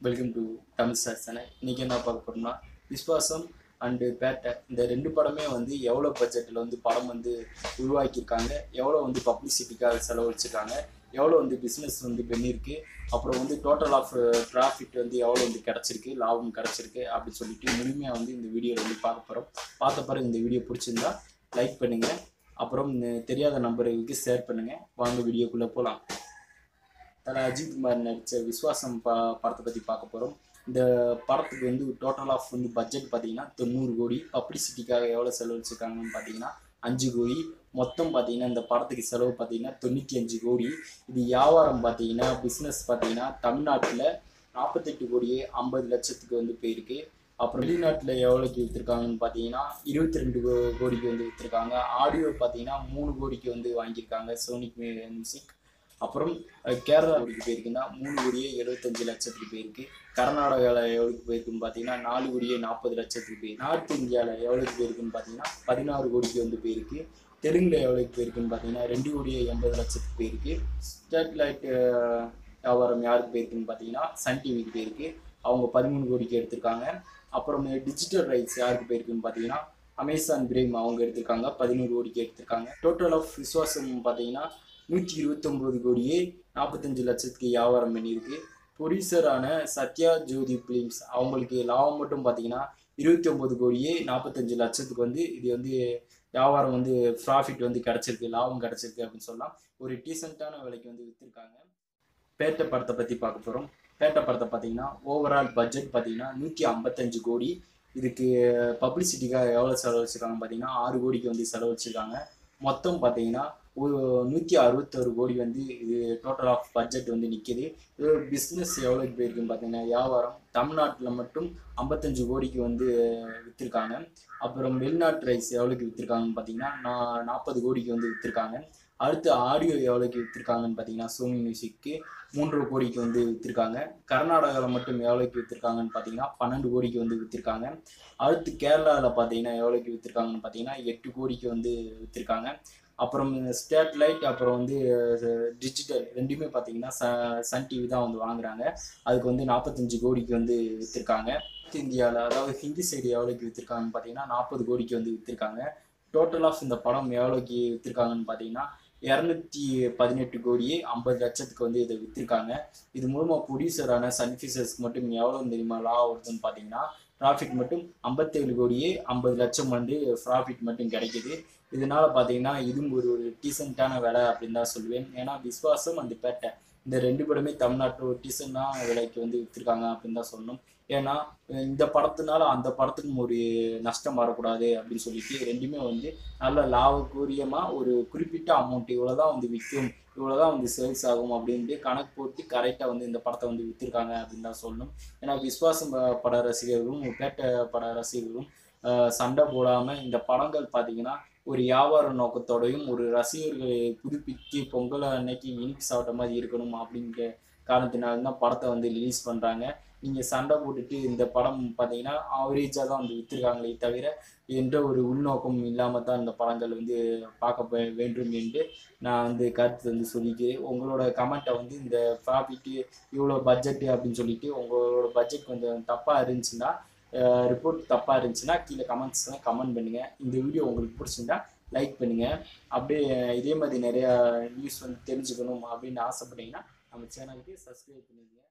welcome to Tamil sir channel இன்றைக்கி என்ன பார்க்க போகிறோம்னா விஸ்வாசம் அண்டு பேட்டை இந்த ரெண்டு படமே வந்து எவ்வளோ பட்ஜெட்டில் வந்து படம் வந்து உருவாக்கியிருக்காங்க எவ்வளோ வந்து பப்ளிசிட்டிக்காக செலவழிச்சிருக்காங்க எவ்வளோ வந்து பிஸ்னஸ் வந்து பண்ணியிருக்கு அப்புறம் வந்து டோட்டல் ஆஃப் ப்ராஃபிட் வந்து எவ்வளோ வந்து கிடச்சிருக்கு லாபம் கிடச்சிருக்கு அப்படின்னு சொல்லிட்டு முழுமையாக வந்து இந்த வீடியோவில் வந்து பார்க்க போகிறோம் பார்த்த பிறகு இந்த வீடியோ பிடிச்சிருந்தா லைக் பண்ணுங்கள் அப்புறம் இந்த தெரியாத நம்பருக்கு ஷேர் பண்ணுங்கள் வாங்க வீடியோக்குள்ளே போகலாம் தல அஜித் குமார் நடித்த விஸ்வாசம் ப படத்தை பற்றி பார்க்க போகிறோம் இந்த படத்துக்கு வந்து டோட்டல் ஆஃப் வந்து பட்ஜெட் பார்த்தீங்கன்னா தொண்ணூறு கோடி பப்ளிசிட்டிக்காக எவ்வளோ செலவழிச்சிருக்காங்கன்னு பார்த்தீங்கன்னா அஞ்சு கோடி மொத்தம் பார்த்தீங்கன்னா இந்த படத்துக்கு செலவு பார்த்தீங்கன்னா தொண்ணூற்றி அஞ்சு கோடி இது வியாபாரம் பார்த்தீங்கன்னா பிஸ்னஸ் பார்த்தீங்கன்னா தமிழ்நாட்டில் நாற்பத்தெட்டு கோடியே ஐம்பது லட்சத்துக்கு வந்து போயிருக்கு அப்புறம் வெளிநாட்டில் எவ்வளோக்கு விற்றுருக்காங்கன்னு பார்த்தீங்கன்னா இருபத்தி ரெண்டு கோடிக்கு வந்து விற்றுருக்காங்க ஆடியோ பார்த்தீங்கன்னா மூணு கோடிக்கு வந்து வாங்கியிருக்காங்க சோனிக் மியூசிக் அப்புறம் அஹ், கேரளா எவ்வளோக்கு போயிருக்குன்னா மூணு கோடியே எழுபத்தஞ்சு லட்சத்துக்கு போயிருக்கு கர்நாடகாவில் எவ்வளோக்கு போயிருக்குன்னு பார்த்தீங்கன்னா நாலு கோடியே நாற்பது லட்சத்துக்கு போயிருக்கு நார்த் இந்தியாவில் எவ்வளோக்கு போயிருக்குன்னு பார்த்தீங்கன்னா பதினாறு கோடிக்கு வந்து போயிருக்கு தெலுங்குல எவ்வளோக்கு போயிருக்குன்னு பார்த்தீங்கன்னா ரெண்டு கோடியே எண்பது லட்சத்துக்கு போயிருக்கு ஸ்டேட்லைட் வியாபாரம் யாருக்கு போயிருக்குன்னு பார்த்தீங்கன்னா சன் டிவிக்கு போயிருக்கு அவங்க பதிமூணு கோடிக்கு எடுத்திருக்காங்க அப்புறம் டிஜிட்டல் ரைட்ஸ் யாருக்கு போயிருக்குன்னு பார்த்தீங்கன்னா அமேசான் பிரேம் அவங்க எடுத்திருக்காங்க பதினோரு கோடிக்கு எடுத்திருக்காங்க டோட்டல் ஆஃப் விசுவாசம் பார்த்தீங்கன்னா நூற்றி இருபத்தொம்போது கோடியே நாற்பத்தஞ்சு லட்சத்துக்கு வியாபாரம் பண்ணியிருக்கு ப்ரொடியூசரான சத்யா ஜோதி ஃபிலிம்ஸ் அவங்களுக்கு லாபம் மட்டும் பார்த்தீங்கன்னா இருபத்தி ஒம்பது கோடியே நாற்பத்தஞ்சு லட்சத்துக்கு வந்து இது வந்து வியாபாரம் வந்து ப்ராஃபிட் வந்து கிடச்சிருக்கு லாபம் கிடச்சிருக்கு அப்படின்னு சொல்லலாம் ஒரு டீசெண்டான விலைக்கு வந்து விற்றுருக்காங்க பேட்டை படத்தை பற்றி பார்க்க போகிறோம் பேட்டை படத்தை பார்த்தீங்கன்னா ஓவரால் பட்ஜெட் பார்த்தீங்கன்னா நூற்றி ஐம்பத்தஞ்சு கோடி இதுக்கு பப்ளிசிட்டிக்காக எவ்வளோ செலவழிச்சிருக்காங்க பார்த்தீங்கன்னா ஆறு கோடிக்கு வந்து செலவழிச்சிருக்காங்க மொத்தம் பார்த்தீங்கன்னா ஒரு நூற்றி அறுபத்தொரு கோடி வந்து இது டோட்டல் ஆஃப் பட்ஜெட் வந்து நிற்கிது இது பிஸ்னஸ் எவ்வளோக்கு போயிருக்குன்னு பார்த்தீங்கன்னா வியாபாரம் தமிழ்நாட்டில் மட்டும் ஐம்பத்தஞ்சு கோடிக்கு வந்து விற்றுருக்காங்க அப்புறம் வெளிநாட்டு ரைஸ் எவ்வளோக்கு விற்றுருக்காங்கன்னு பார்த்தீங்கன்னா நான் நாற்பது கோடிக்கு வந்து விற்றுருக்காங்க அடுத்து ஆடியோ எவ்வளோக்கு விற்றுருக்காங்கன்னு பார்த்தீங்கன்னா சோனி மியூசிக்கு மூன்றரை கோடிக்கு வந்து விற்றுருக்காங்க கர்நாடகாவில் மட்டும் எவ்வளோக்கு விற்றுருக்காங்கன்னு பார்த்தீங்கன்னா பன்னெண்டு கோடிக்கு வந்து விற்றுருக்காங்க அடுத்து கேரளாவில் பார்த்தீங்கன்னா எவ்வளோக்கு விற்றுருக்காங்கன்னு பார்த்தீங்கன்னா எட்டு கோடிக்கு வந்து விற்றுருக்காங்க அப்புறம் ஸ்டேட் லைட் அப்புறம் வந்து டிஜிட்டல் ரெண்டுமே பார்த்தீங்கன்னா ச சன் டிவி தான் வந்து வாங்குறாங்க அதுக்கு வந்து நாற்பத்தஞ்சு கோடிக்கு வந்து விற்றுருக்காங்க இந்தியாவில் அதாவது ஹிந்தி சைடு எவ்வளோக்கு விற்றுருக்காங்கன்னு பார்த்தீங்கன்னா நாற்பது கோடிக்கு வந்து விற்றுருக்காங்க டோட்டல் ஆஃப் இந்த படம் எவ்வளோக்கு விற்றுருக்காங்கன்னு பார்த்தீங்கன்னா இரநூத்தி பதினெட்டு கோடியே ஐம்பது லட்சத்துக்கு வந்து இதை விற்றுருக்காங்க இது மூலமாக ப்ரொடியூசரான சன்ஃபிசர்ஸ்க்கு மட்டும் எவ்வளோ தெரியுமா லாபம் வருதுன்னு பார்த்தீங்கன்னா ப்ராஃபிட் மட்டும் ஐம்பத்தேழு கோடியே ஐம்பது லட்சம் வந்து ப்ராஃபிட் மட்டும் கிடைக்குது இதனால பார்த்தீங்கன்னா இதுவும் ஒரு ஒரு டீசெண்டான வேலை அப்படின்னு தான் சொல்லுவேன் ஏன்னா விஸ்வாசம் அந்த பேட்டை இந்த ரெண்டு படமே தமிழ்நாட்டில் ஒரு டீசெண்டான விலைக்கு வந்து விற்றுருக்காங்க அப்படின்னு தான் சொல்லணும் ஏன்னா இந்த படத்தினால அந்த படத்துக்கும் ஒரு நஷ்டம் வரக்கூடாது அப்படின்னு சொல்லிட்டு ரெண்டுமே வந்து நல்ல லாபகூரியமாக ஒரு குறிப்பிட்ட அமௌண்ட் இவ்வளோ தான் வந்து விற்கும் இவ்வளோ தான் வந்து சேல்ஸ் ஆகும் அப்படின்ட்டு கணக்கு போட்டு கரெக்டாக வந்து இந்த படத்தை வந்து விற்றுருக்காங்க அப்படின்னு தான் சொல்லணும் ஏன்னா விஸ்வாசம் ப- பட ரசிகர்களும் பேட்டை பட ரசிகர்களும் ஆஹ், சண்டை போடாமல் இந்த படங்கள் பார்த்தீங்கன்னா ஒரு வியாபார நோக்கத்தோடையும் ஒரு ரசிகர்களை புதுப்பித்து பொங்கல் அன்னைக்கு இனிப்பு சாப்பிட்ட மாதிரி இருக்கணும் அப்படிங்கிற காரணத்தினால தான் படத்தை வந்து ரிலீஸ் பண்ணுறாங்க நீங்கள் சண்டை போட்டுட்டு இந்த படம் பார்த்தீங்கன்னா ஆவரேஜாக தான் வந்து விற்றுருக்காங்களே தவிர என்ற ஒரு உள்நோக்கம் இல்லாமல் தான் இந்த படங்கள் வந்து பார்க்க ப- வேண்டும் என்று நான் வந்து கருத்து வந்து சொல்லிக்கிறேன் உங்களோட கமெண்ட்டை வந்து இந்த ப்ராஃபிட்டு இவ்வளோ பட்ஜெட்டு அப்படின்னு சொல்லிட்டு உங்களோட பட்ஜெட் கொஞ்சம் தப்பாக இருந்துச்சுன்னா ரிப்போர்ட் தப்பாக இருந்துச்சுன்னா கீழே கமெண்ட்ஸ்லாம் கமெண்ட் பண்ணுங்கள் இந்த வீடியோ உங்களுக்கு பிடிச்சிருந்தா லைக் பண்ணுங்கள் அப்படியே இதே மாதிரி நிறையா நியூஸ் வந்து தெரிஞ்சுக்கணும் அப்படின்னு ஆசைப்பட்டீங்கன்னா நம்ம சேனலுக்கு சப்ஸ்கிரைப் பண்ணிடுங்க